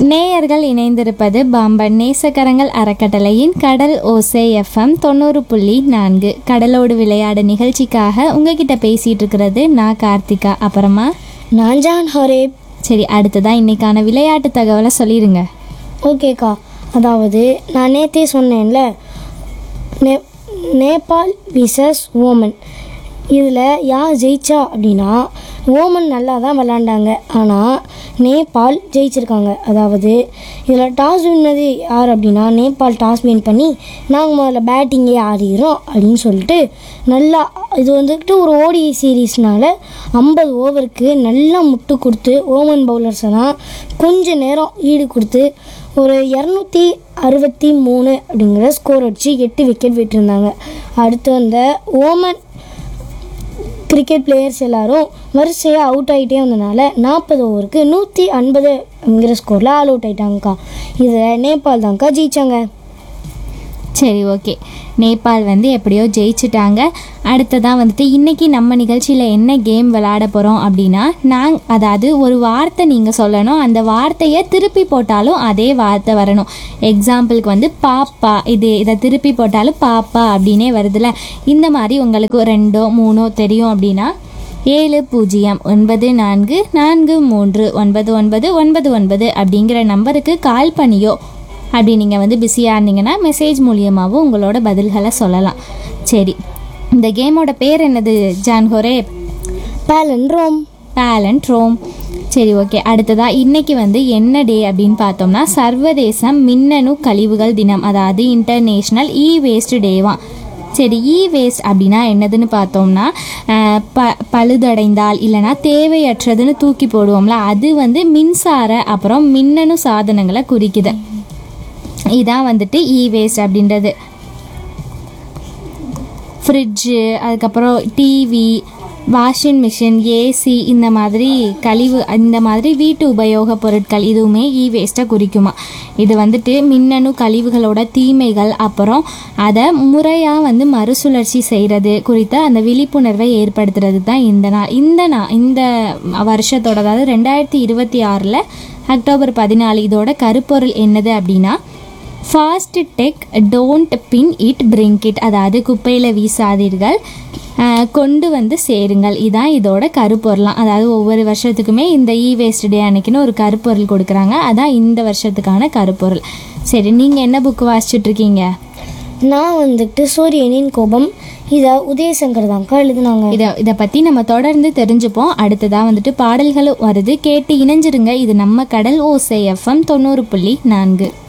நேயர்கள் இணைந்திருப்பது பாம்பன் நேசக்கரங்கள் அறக்கட்டளையின் கடல் ஓசை எஃப்எம் தொண்ணூறு புள்ளி நான்கு கடலோடு விளையாடு நிகழ்ச்சிக்காக உங்ககிட்ட பேசிட்டு இருக்கிறது நான் கார்த்திகா அப்புறமா நான் ஜான் ஹரேப் சரி அடுத்ததான் இன்னைக்கான விளையாட்டு தகவலை சொல்லிடுங்க ஓகேக்கா அதாவது நான் நேற்றே சொன்னேன்ல நே நேபாள் விசஸ் ஓமன் இதில் யார் ஜெயிச்சா அப்படின்னா ஓமன் நல்லா தான் விளாண்டாங்க ஆனால் நேபாள் ஜெயிச்சிருக்காங்க அதாவது இதில் டாஸ் வின்னது யார் அப்படின்னா நேபாள் டாஸ் வின் பண்ணி நாங்கள் முதல்ல பேட்டிங்கே ஆடிக்கிறோம் அப்படின்னு சொல்லிட்டு நல்லா இது வந்துட்டு ஒரு ஓடிஐ சீரீஸ்னால ஐம்பது ஓவருக்கு நல்லா முட்டு கொடுத்து ஓமன் பவுலர்ஸை தான் கொஞ்ச நேரம் ஈடு கொடுத்து ஒரு இரநூத்தி அறுபத்தி மூணு அப்படிங்கிற ஸ்கோர் அடித்து எட்டு விக்கெட் விட்டுருந்தாங்க அடுத்து வந்த ஓமன் கிரிக்கெட் பிளேயர்ஸ் எல்லாரும் வரிசையாக அவுட் ஆகிட்டே வந்தனால நாற்பது ஓவருக்கு நூற்றி ஐம்பதுங்கிற ஸ்கோரில் ஆல் அவுட் ஆயிட்டாங்கக்கா இதில் நேபாள் தான்க்கா ஜெயிச்சாங்க சரி ஓகே நேபாள் வந்து எப்படியோ ஜெயிச்சிட்டாங்க அடுத்ததான் வந்துட்டு இன்னைக்கு நம்ம நிகழ்ச்சியில் என்ன கேம் விளையாட போகிறோம் அப்படின்னா நாங் அதாவது ஒரு வார்த்தை நீங்கள் சொல்லணும் அந்த வார்த்தையை திருப்பி போட்டாலும் அதே வார்த்தை வரணும் எக்ஸாம்பிளுக்கு வந்து பாப்பா இது இதை திருப்பி போட்டாலும் பாப்பா அப்படின்னே வருதுல்ல இந்த மாதிரி உங்களுக்கு ரெண்டோ மூணோ தெரியும் அப்படின்னா ஏழு பூஜ்ஜியம் ஒன்பது நான்கு நான்கு மூன்று ஒன்பது ஒன்பது ஒன்பது ஒன்பது அப்படிங்கிற நம்பருக்கு கால் பண்ணியோ அப்படி நீங்கள் வந்து பிஸியாக இருந்தீங்கன்னா மெசேஜ் மூலியமாகவும் உங்களோட பதில்களை சொல்லலாம் சரி இந்த கேமோட பேர் என்னது ஜான்ஹோரே பேலன் ரோம் பேலண்ட் ரோம் சரி ஓகே அடுத்ததா இன்னைக்கு வந்து என்ன டே அப்படின்னு பார்த்தோம்னா சர்வதேச மின்னணு கழிவுகள் தினம் அதாவது இன்டர்நேஷ்னல் இ வேஸ்ட் டேவாம் சரி இ வேஸ்ட் அப்படின்னா என்னதுன்னு பார்த்தோம்னா அஹ், ப பழுதடைந்தால் இல்லைனா தேவையற்றதுன்னு தூக்கி போடுவோம்ல அது வந்து மின்சார அப்புறம் மின்னணு சாதனங்களை குறிக்குது இதான் வந்துட்டு இ வேஸ்ட் அப்படின்றது ஃப்ரிட்ஜு அதுக்கப்புறம் டிவி வாஷிங் மிஷின் ஏசி இந்த மாதிரி கழிவு இந்த மாதிரி வீட்டு உபயோக பொருட்கள் இதுவுமே இ வேஸ்ட்டை குறிக்குமா இது வந்துட்டு மின்னணு கழிவுகளோட தீமைகள் அப்புறம் அதை முறையாக வந்து மறுசுழற்சி செய்கிறது குறித்த அந்த விழிப்புணர்வை ஏற்படுத்துறது தான் இந்த நாள் இந்த நா இந்த வருஷத்தோட அதாவது ரெண்டாயிரத்தி இருபத்தி ஆறில் அக்டோபர் பதினாலு இதோட கருப்பொருள் என்னது அப்படின்னா fast tech don't bin it bring it அதாவது குப்பையில் வீசாதீர்கள் அஹ், கொண்டு வந்து சேருங்கள் இதான் இதோட கருப்பொருளாம் அதாவது ஒவ்வொரு வருஷத்துக்குமே இந்த இ வேஸ்ட் டே அன்னைக்குன்னு ஒரு கருப்பொருள் கொடுக்குறாங்க அதான் இந்த வருஷத்துக்கான கருப்பொருள் சரி நீங்கள் என்ன புக் வாசிச்சுட்டு இருக்கீங்க நான் வந்துட்டு சூரியனின் கோபம் இதை உதயசங்கர் தான்க்கா எழுதுனாங்க இதை இதை பற்றி நம்ம தொடர்ந்து தெரிஞ்சுப்போம் அடுத்ததாக வந்துட்டு பாடல்களும் வருது கேட்டு இணைஞ்சிருங்க இது நம்ம கடல் ஓசை எஃப்எம் தொண்ணூறு புள்ளி நான்கு